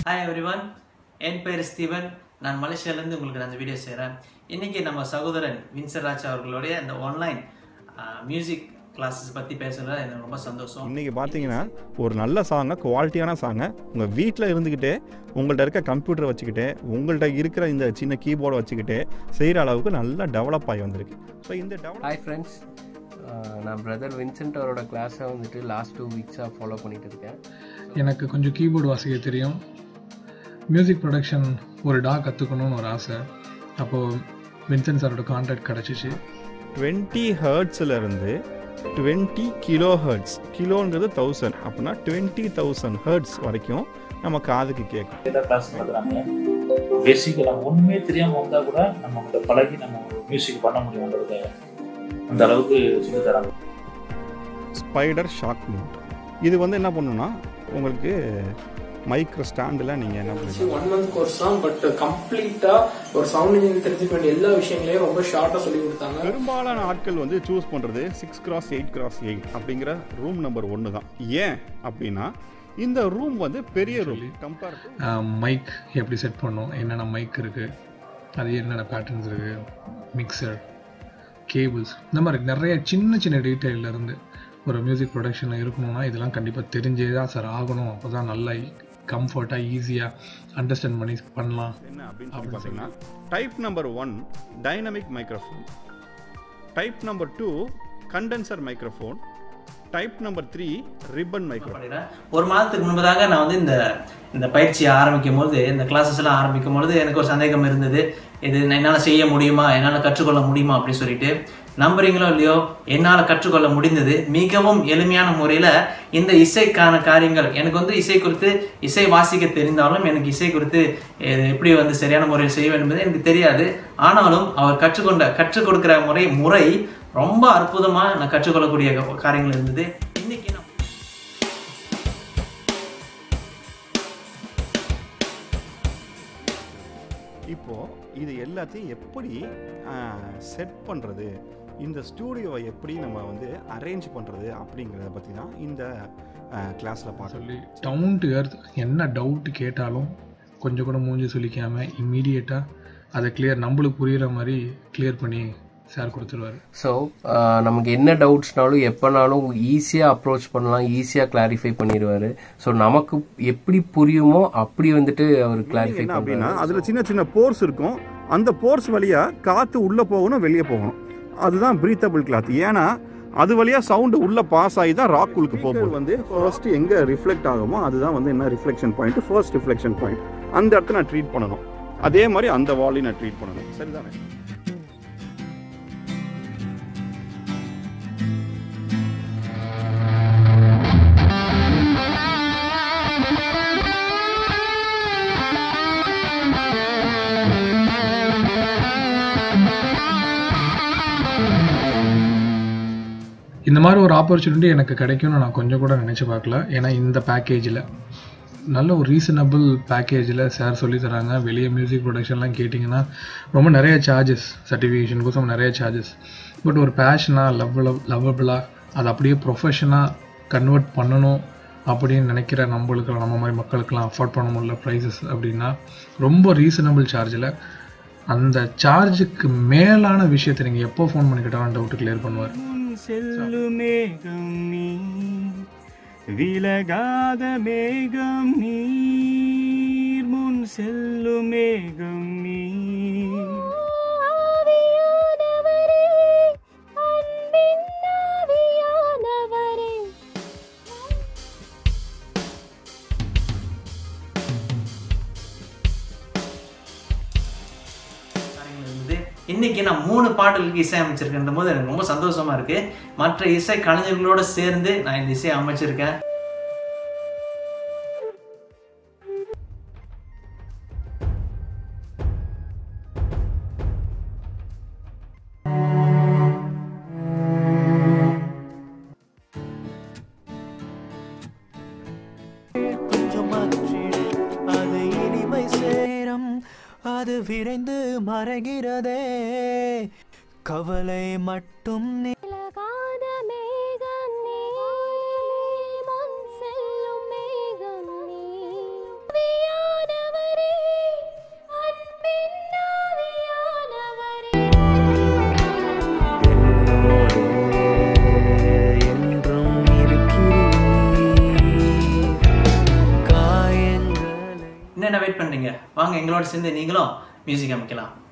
hi everyone என் பேர் Steven நான் மலேசியாவிலேருந்து உங்களுக்கு நான் இந்த வீடியோ செய்கிறேன் இன்றைக்கி நம்ம சகோதரன் வின்சராஜ் அவர்களுடைய இந்த ஆன்லைன் மியூசிக் கிளாஸஸ் பற்றி பேசுகிறது எனக்கு ரொம்ப சந்தோஷம் இன்னைக்கு பார்த்தீங்கன்னா ஒரு நல்ல சாங்கை குவாலிட்டியான சாங்கை உங்கள் வீட்டில் இருந்துக்கிட்டே உங்கள்ட்ட இருக்க கம்ப்யூட்டர் வச்சுக்கிட்டே உங்கள்ட்ட இருக்கிற இந்த சின்ன கீபோர்டை வச்சுக்கிட்டே செய்கிற அளவுக்கு நல்லா டெவலப் ஆகி வந்திருக்கு ஸோ இந்த டெவலப் ஹாய் ஃப்ரெண்ட்ஸ் நான் பிரதர் வின்சென்ட் அவரோட கிளாஸை வந்துட்டு லாஸ்ட் டூ வீக்ஸாக ஃபாலோ பண்ணிட்டு இருக்கேன் எனக்கு கொஞ்சம் கீபோர்டு வாசிக்க தெரியும் மியூசிக் ப்ரொடக்ஷன் ஒரு டா கற்றுக்கணும்னு ஒரு ஆசை அப்போது வின்சென்ட் சாரோட கான்டாக்ட் கிடச்சிச்சு டுவெண்ட்டி ஹர்ட்ஸ்லேருந்து டுவெண்ட்டி கிலோ ஹர்ட்ஸ் கிலோன்றது தௌசண்ட் அப்படின்னா டுவெண்ட்டி தௌசண்ட் ஹர்ட்ஸ் வரைக்கும் நம்ம காதுக்கு கேட்கும் டேட்டா கிளாஸ் நடத்துறாங்க பேசிக்கலாக ஒன்றுமே தெரியாமல் வந்தால் கூட நம்ம கிட்ட பழகி நம்ம ஒரு மியூசிக் பண்ண முடியும்ன்றது அந்த அளவுக்கு சொல்லி தராங்க ஸ்பைடர் ஷாக் மூட் இது வந்து என்ன பண்ணுன்னா உங்களுக்கு மைக்ரோ ஸ்டாண்டில் நீங்கள் என்ன பண்ணுவீங்க ஒன் மந்த் கோர்ஸ் தான் பட் கம்ப்ளீட்டா ஒரு சவுண்ட் இன்ஜினியர் தெரிஞ்சுக்க வேண்டிய எல்லா விஷயங்களையும் ரொம்ப ஷார்ட்டா சொல்லி கொடுத்தாங்க பெரும்பாலான ஆட்கள் வந்து சூஸ் பண்ணுறது six cross eight cross eight அப்படிங்கிற ரூம் நம்பர் ஒன்று தான் ஏன் அப்படின்னா இந்த ரூம் வந்து பெரிய ரூம் கம்பேர் மைக் எப்படி செட் பண்ணணும் என்னென்ன மைக் இருக்குது அது என்னென்ன பேட்டர்ன்ஸ் இருக்குது மிக்சர் கேபிள்ஸ் இந்த மாதிரி நிறைய சின்ன சின்ன detail ல இருந்து ஒரு மியூசிக் ப்ரொடக்ஷனில் இருக்கணும்னா இதெல்லாம் கண்டிப்பாக தெரிஞ்சே தான் சார் ஆகணும் அப்போ தான் நல்லா கம்ஃபர்ட்டாக ஈஸியாக அண்டர்ஸ்டாண்ட் பண்ணி பண்ணலாம் என்ன அப்படின்னு சொல்லி பார்த்தீங்கன்னா type number one dynamic microphone type number two condenser microphone type number three ribbon microphone பண்ணிடுறேன் ஒரு மாதத்துக்கு முன்பதாக நான் வந்து இந்த இந்த பயிற்சியை ஆரம்பிக்கும் பொழுது இந்த கிளாஸஸ் எல்லாம் ஆரம்பிக்கும் பொழுது எனக்கு ஒரு சந்தேகம் இருந்தது இது என்னால் செய்ய முடியுமா என்னால் கற்றுக்கொள்ள முடியுமா அப்படின்னு சொல்லிட்டு நம்புறீங்களோ இல்லையோ என்னால் கற்றுக்கொள்ள முடிந்தது மிகவும் எளிமையான முறையில் இந்த இசைக்கான காரியங்கள் எனக்கு வந்து இசை குறித்து இசை வாசிக்க தெரிந்தாலும் எனக்கு இசை குறித்து இது எப்படி வந்து சரியான முறையில் செய்ய வேண்டும் என்பது எனக்கு தெரியாது ஆனாலும் அவர் கற்றுக்கொண்ட கற்றுக் கொடுக்கிற முறை முறை ரொம்ப அற்புதமாக நான் கற்றுக்கொள்ளக்கூடிய காரியங்கள் இருந்தது இன்னைக்கு நான் இப்போ இது எல்லாத்தையும் எப்படி செட் பண்ணுறது இந்த ஸ்டூடியோவை எப்படி நம்ம வந்து அரேஞ்ச் பண்ணுறது அப்படிங்கிறத பற்றி தான் இந்த கிளாஸில் பார்க்கலாம் சொல்லி டவுன் டு எர்த் என்ன டவுட் கேட்டாலும் கொஞ்சம் கூட மூஞ்சி சொல்லிக்காமல் இம்மீடியட்டாக அதை கிளியர் நம்மளுக்கு புரிகிற மாதிரி கிளியர் பண்ணி சார் கொடுத்துருவாரு ஸோ நமக்கு என்ன டவுட்ஸ்னாலும் எப்போனாலும் ஈஸியாக அப்ரோச் பண்ணலாம் ஈஸியாக கிளாரிஃபை பண்ணிடுவார் ஸோ நமக்கு எப்படி புரியுமோ அப்படி வந்துட்டு அவர் கிளாரிஃபை என்ன அப்படின்னா பண்ணுறாரு அதில் சின்ன சின்ன போர்ஸ் இருக்கும் அந்த போர்ஸ் வழியாக காற்று உள்ளே போகணும் வெளியே போகணும் அதுதான் பிரீத்தபிள் கிளாத் ஏன்னா அது வழியாக சவுண்டு உள்ளே பாஸ் ஆகி தான் ராக்குளுக்கு போகும் வந்து ஃபர்ஸ்ட் எங்கே ரிஃப்ளெக்ட் ஆகுமோ அதுதான் வந்து என்ன reflection point first reflection point அந்த இடத்த நான் ட்ரீட் பண்ணணும் அதே மாதிரி அந்த வாலையும் நான் ட்ரீட் பண்ணணும் சரிதானே இந்த மாதிரி ஒரு ஆப்பர்ச்சுனிட்டி எனக்கு கிடைக்கும்னு நான் கொஞ்சம் கூட நினச்சி பார்க்கல ஏன்னா இந்த பேக்கேஜில் நல்ல ஒரு ரீசனபிள் பேக்கேஜில் சார் சொல்லி தராங்க வெளியே மியூசிக் ப்ரொடக்ஷன்லாம் கேட்டிங்கன்னா ரொம்ப நிறைய சார்ஜஸ் சர்டிஃபிகேஷன் கோசம் நிறைய சார்ஜஸ் பட் ஒரு பேஷனாக லவ் லவ்வபிளாக அதை அப்படியே ப்ரொஃபஷனாக கன்வெர்ட் பண்ணணும் அப்படின்னு நினைக்கிற நம்மளுக்கு நம்ம மாதிரி மக்களுக்கெல்லாம் அஃபோர்ட் பண்ண முடியல ப்ரைஸஸ் அப்படின்னா ரொம்ப ரீசனபிள் சார்ஜில் அந்த சார்ஜுக்கு மேலான விஷயத்தை நீங்கள் எப்போ ஃபோன் பண்ணி கேட்டாலும் டவுட் கிளியர் பண்ணுவார் செல்லுமேகம் நீ விலகாத மேகம் நீர் முன் செல்லுமேகம் நீ ஆவியானவரே அன்பின் ஆவியானவரே காரியங்கள் இருந்தது இன்னைக்கு நான் மூணு பாடலுக்கு இசை அமைச்சிருக்கின்ற போது எனக்கு ரொம்ப சந்தோஷமா இருக்கு மற்ற இசை கலைஞர்களோட சேர்ந்து நான் இந்த இசையை அமைச்சிருக்கேன் கொஞ்சம் அகற்றிடு அது இனிமை சேரம் அது விரைந்து மறைகிறதே கவலை மட்டும் நீ விலகாத மேகம் நீ முன் செல்லும் மேகம் நீ இன்னும் என்ன வெயிட் பண்ணுறீங்க வாங்க எங்களோட சேர்ந்து நீங்களும் மியூசிக் அமைக்கலாம்